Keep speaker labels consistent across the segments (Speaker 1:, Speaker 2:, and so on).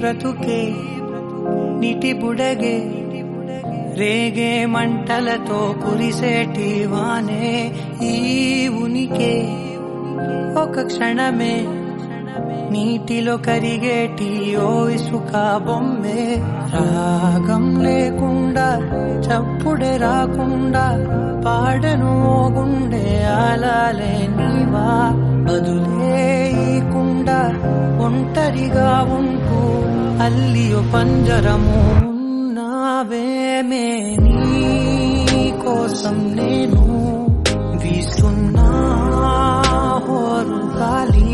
Speaker 1: బ్రతుకే నిటి బుడగే రేగే మంటలతో కురిసేటి వానే ఈ ఉనికే ఒక క్షణమే నీటిలో కరిగేటి ఓ ఇసుక బొమ్మే రాగం లేకుండా చప్పుడే రాకుండా పాడను ఓ గుండె ఆలాలే నీవా బదులే ఈకుండా ఒంటరిగా ఉంటూ అల్లియో పంజరము ఉన్నావేమే నీ కోసం నేను వీస్తున్నా హోరు గాలి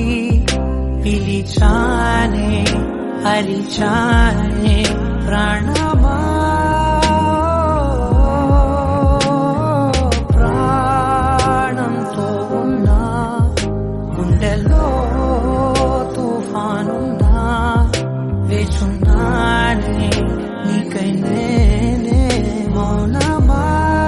Speaker 1: పిలిచానే హరిచానే ప్రాణమా ప్రాణంతో ఉన్నా గుండెల్లో తుఫానున్నా వేచున్నానే నీకై నేనే మౌనమా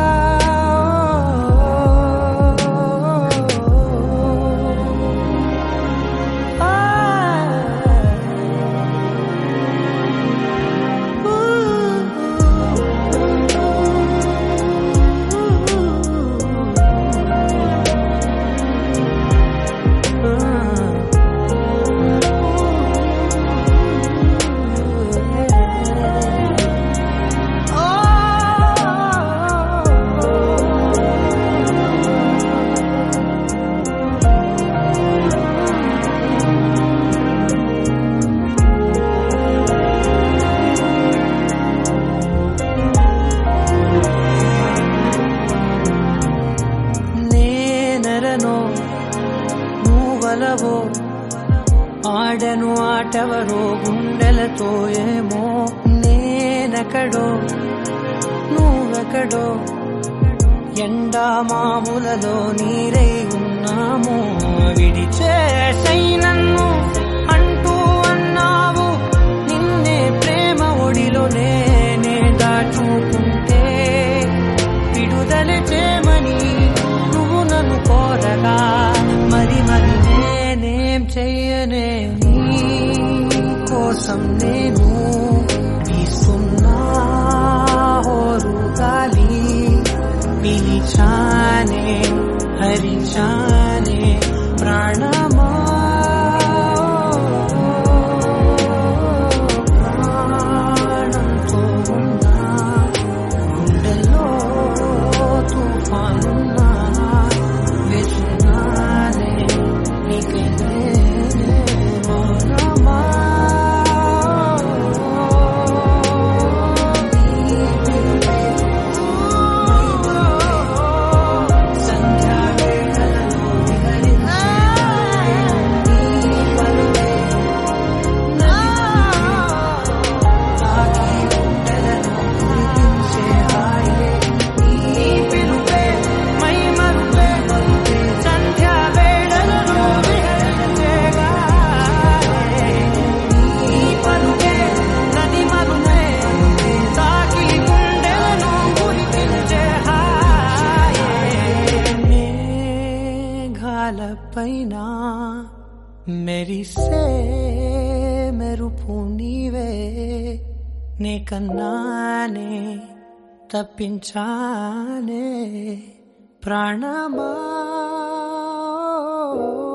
Speaker 1: నేనరనో నువ్వలవో ఆడను ఆటవరో గుండెలతో ఏమో నేనెక్కడో నువ్వెక్కడో ఎండా మామూలలో నీరై ఉన్నాము విడిచేసై నన్ను అంటూ అన్నావు నిన్నే ప్రేమ ఒడిలో నేనే దాచుకుంటే విడుదల చేయమని నువ్వు నన్ను కోరగా మరి మరి నేనేం చెయ్యనే నీ కోసం నేను వీస్తున్నా హోరు గాలి పిలిచానే హరిచానే ప్రాణమా ప్రాణంతో ఉన్నా గుండెల్లో తుఫానున్నా వేచున్నానే నీకే నేనే మౌనమా నీ పిలుపే సంధ్యా వేళలలో విహరించే నీ పలుకే తాకి గుండెలను కురిపించే హాయే నీ పిలుపే మై మరుపే సంధ్యా వేళలలో విహరించే గాయే నీ పలుకే నది మరుపే తాకి గుండెలను కురిపించే హాయే మేఘాలపైన మెరిసే మెరుపు నీవే నే కన్నానే తప్పించానే ప్రాణమా